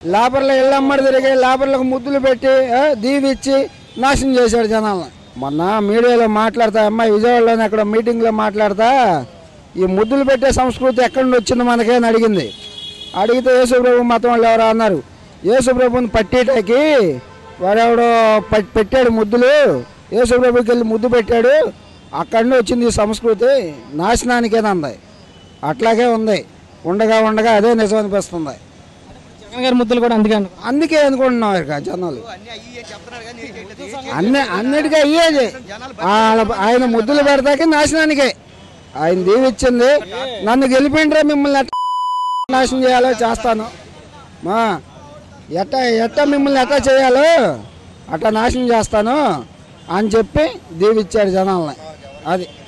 లేబర్లు ఇళ్ళమ్మడి తిరిగి లేబర్లకు ముద్దులు పెట్టి ఆ, దీవిచ్చి నాశనం చేశాడు జనాలను మొన్న మీడియాలో మాట్లాడతా అమ్మాయి విజయవాడలోనే అక్కడ మీటింగ్లో మాట్లాడతా ఈ ముద్దులు పెట్టే సంస్కృతి ఎక్కడి నుండి వచ్చింది మనకే అని అడిగింది అడిగితే యేసుప్రభు మతం వాళ్ళు ఎవరో అన్నారు యేసుప్రభుని పట్టేటాకి వాడెవడో ప- పెట్టాడు ముద్దులు యేసుప్రభుకి వెళ్ళి ముద్దు పెట్టాడు అక్కడి నుండి వచ్చింది ఈ సంస్కృతి నాశనానికేనంది అట్లాగే ఉంది ఉండగా ఉండగా అదే నిజం అనిపిస్తుంది జగన్ గారి ముద్దులు కూడా అందుకే అనుకో అందుకే అనుకుంటున్నాం ఇక జనాలు అన్ని అన్నిటికీ అయ్యేది వాళ్ళ- ఆయన ముద్దులు పెడతాకి నాశనానికే ఆయన దీవిచ్చింది నన్ను గెలిపిండ్రే మిమ్మల్ని ఎట్ట నాశనం చేయాలో చేస్తాను మా ఎట్ట ఎట్ట మిమ్మల్ని ఎట్ట చేయాలో అట్లా నాశనం చేస్తాను అని చెప్పి దీవిచ్చాడు జనాల్ని అది